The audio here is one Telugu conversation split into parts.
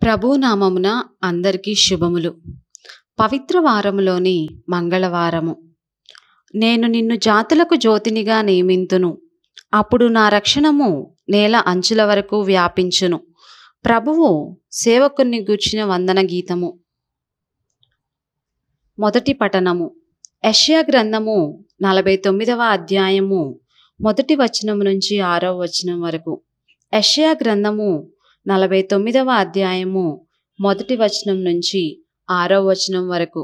ప్రభు నామమున అందరికీ శుభములు పవిత్ర వారములోని మంగళవారము నేను నిన్ను జాతులకు జ్యోతినిగా నియమింతును అప్పుడు నా రక్షణము నేల అంచుల వరకు వ్యాపించును ప్రభువు సేవకుని గూర్చిన వందన గీతము మొదటి పఠనము యెషయా గ్రంథము నలభై తొమ్మిదవ అధ్యాయము మొదటి వచనం నుంచి ఆరవ వచనం వరకు యెషయా గ్రంథము నలభై తొమ్మిదవ అధ్యాయము మొదటి వచనం నుంచి ఆరవ వచనం వరకు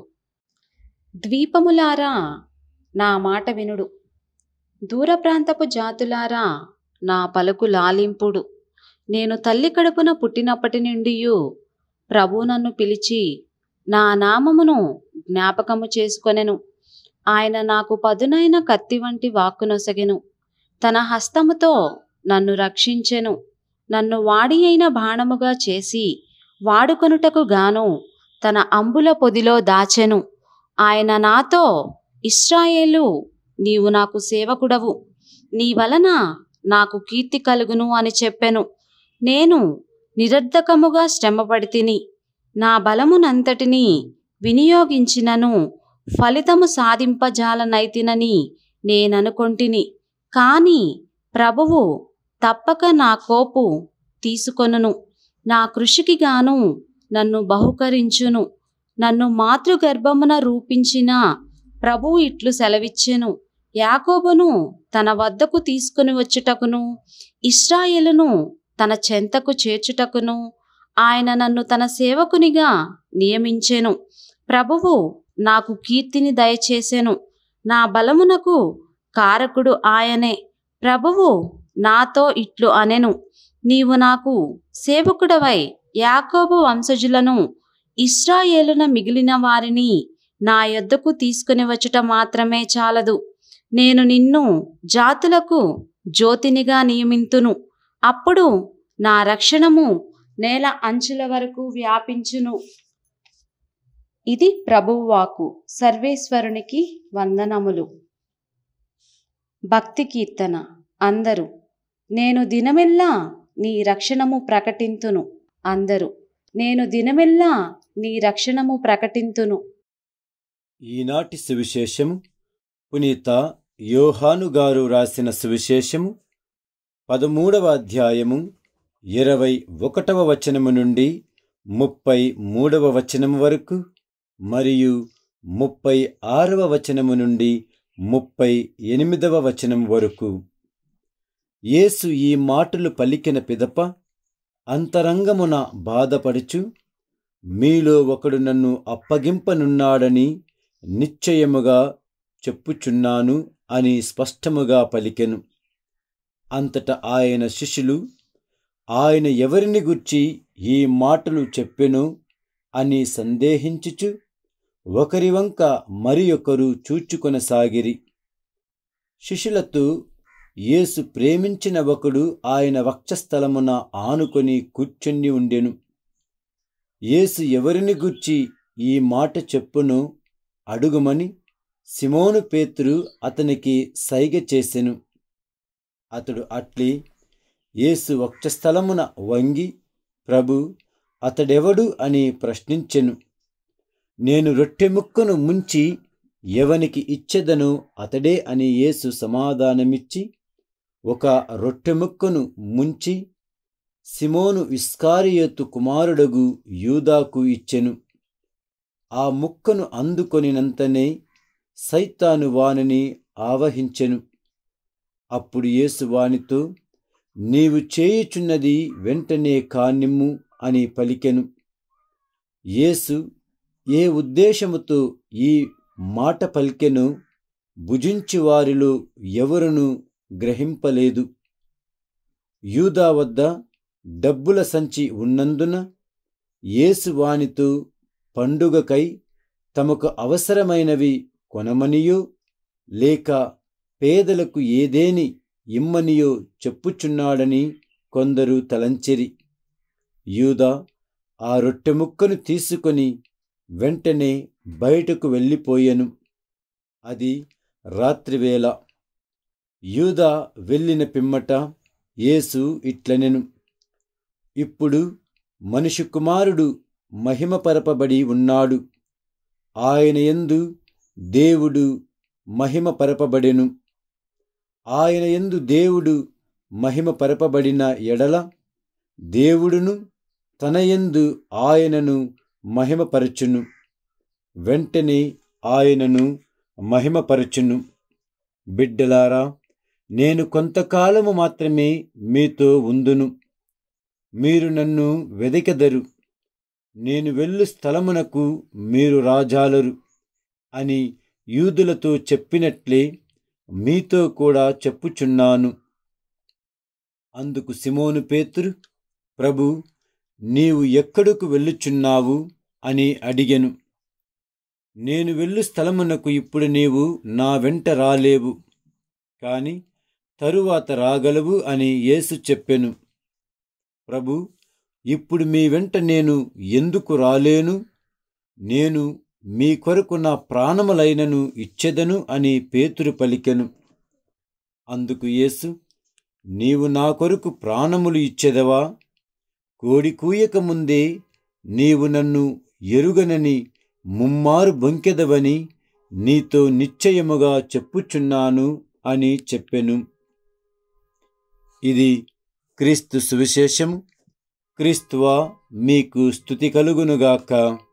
ద్వీపములారా నా మాట వినుడు దూర ప్రాంతపు జాతులారా నా పలుకు లాలింపుడు నేను తల్లి కడుపున పుట్టినప్పటి నుండి ప్రభు నన్ను పిలిచి నా నామమును జ్ఞాపకము చేసుకొనెను ఆయన నాకు పదునైన కత్తి వంటి వాక్కునొసగెను తన హస్తముతో నన్ను రక్షించెను నన్ను వాడి అయిన బాణముగా చేసి వాడుకొనుటకు గాను తన అంబుల పొదిలో దాచెను ఆయన నాతో ఇస్రాయేలు నీవు నాకు సేవకుడవు నీ వలన నాకు కీర్తి కలుగును అని చెప్పెను నేను నిరర్ధకముగా శ్రమపడి తిని నా బలమునంతటినీ వినియోగించినను ఫలితము సాధింపజాలనైతినని నేననుకొంటిని కాని ప్రభువు తప్పక నా కోపు తీసుకొనును నా కృషికి గాను నన్ను బహుకరించును నన్ను మాతృగర్భమున రూపించిన ప్రభువు ఇట్లు సెలవిచ్చెను యాకోబును తన వద్దకు తీసుకుని వచ్చుటకును ఇస్రాయేలును తన చెంతకు చేర్చుటకును ఆయన నన్ను తన సేవకునిగా నియమించెను ప్రభువు నాకు కీర్తిని దయచేసెను నా బలమునకు కారకుడు ఆయనే ప్రభువు నాతో ఇట్లు అనెను నీవు నాకు సేవకుడవై యాకోబు వంశజులను ఇస్రాయేలున మిగిలిన వారిని నా యొద్దకు తీసుకుని వచ్చుట మాత్రమే చాలదు నేను నిన్ను జాతులకు జ్యోతినిగా నియమింతును అప్పుడు నా రక్షణము నేల అంచుల వరకు వ్యాపించును ఇది ప్రభువాకు సర్వేశ్వరునికి వందనములు భక్తి కీర్తన అందరూ నేను దినమెల్లా నీ రక్షణము ప్రకటింతును అందరూ నేను దినమెల్లా నీ రక్షణము ప్రకటింతును ఈనాటి సువిశేషము పునీత యోహాను గారు రాసిన సువిశేషము పదమూడవ అధ్యాయము ఇరవై ఒకటవ వచనము నుండి ముప్పై మూడవ వచనము వరకు మరియు ముప్పై ఆరవ వచనము నుండి ముప్పై ఎనిమిదవ వచనం వరకు యేసు ఈ మాటలు పలికిన పిదప అంతరంగమున బాధపడుచు మీలో ఒకడు నన్ను అప్పగింపనున్నాడని నిశ్చయముగా చెప్పుచున్నాను అని స్పష్టముగా పలికెను అంతట ఆయన శిష్యులు ఆయన ఎవరిని గుర్చి ఈ మాటలు చెప్పెను అని సందేహించుచు ఒకరి వంక మరి ఒకరు చూచుకొనసాగిరి శిష్యులతో యేసు ప్రేమించిన ఒకడు ఆయన వక్షస్థలమున ఆనుకొని కూర్చుండి ఉండెను యేసు ఎవరిని గుర్చి ఈ మాట చెప్పును అడుగుమని సిమోను పేతురు అతనికి సైగ చేసెను అతడు అట్లి యేసు వక్షస్థలమున వంగి ప్రభు అతడెవడు అని ప్రశ్నించెను నేను రొట్టె ముక్కను ముంచి ఎవనికి ఇచ్చెదను అతడే అని యేసు సమాధానమిచ్చి ఒక రొట్టె ముక్కను ముంచి సిమోను ఇస్కారియోతు కుమారుడగు యూదాకు ఇచ్చెను ఆ ముక్కను అందుకొనినంతనే సైతాను వానిని ఆవహించెను అప్పుడు యేసు వానితో నీవు చేయుచున్నది వెంటనే కానిమ్ము అని పలికెను యేసు ఏ ఉద్దేశముతో ఈ మాట పలికెను భుజించు వారిలో ఎవరును గ్రహింపలేదు యూదా వద్ద డబ్బుల సంచి ఉన్నందున యేసు వానితో పండుగకై తమకు అవసరమైనవి కొనమనియో లేక పేదలకు ఏదేని ఇమ్మనియో చెప్పుచున్నాడని కొందరు తలంచెరి యూదా ఆ రొట్టె ముక్కను తీసుకొని వెంటనే బయటకు వెళ్ళిపోయెను అది రాత్రివేళ యూదా వెళ్ళిన పిమ్మట యేసు ఇట్లనెను ఇప్పుడు మనిషి కుమారుడు మహిమపరపబడి ఉన్నాడు ఆయన యందు దేవుడు మహిమపరపబడెను ఆయన యందు దేవుడు మహిమపరపబడిన ఎడల దేవుడును తన యందు ఆయనను మహిమపరచును వెంటనే ఆయనను మహిమపరచును బిడ్డలారా నేను కొంతకాలము మాత్రమే మీతో ఉందును మీరు నన్ను వెదకెదరు నేను వెళ్ళు స్థలమునకు మీరు రాజాలరు అని యూదులతో చెప్పినట్లే మీతో కూడా చెప్పుచున్నాను అందుకు సిమోను పేతురు ప్రభు నీవు ఎక్కడకు వెళ్ళుచున్నావు అని అడిగెను నేను వెళ్ళు స్థలమునకు ఇప్పుడు నీవు నా వెంట రాలేవు కాని తరువాత రాగలవు అని యేసు చెప్పెను ప్రభు ఇప్పుడు మీ వెంట నేను ఎందుకు రాలేను నేను మీ కొరకు నా ప్రాణములైనను ఇచ్చెదను అని పేతురు పలికెను అందుకు యేసు నీవు నా కొరకు ప్రాణములు ఇచ్చెదవా కోడి కూయక ముందే నీవు నన్ను ఎరుగనని ముమ్మారు బొంకెదవని నీతో నిశ్చయముగా చెప్పుచున్నాను అని చెప్పెను ఇది క్రీస్తు సువిశేషము క్రీస్తువా మీకు స్థుతి కలుగునుగాక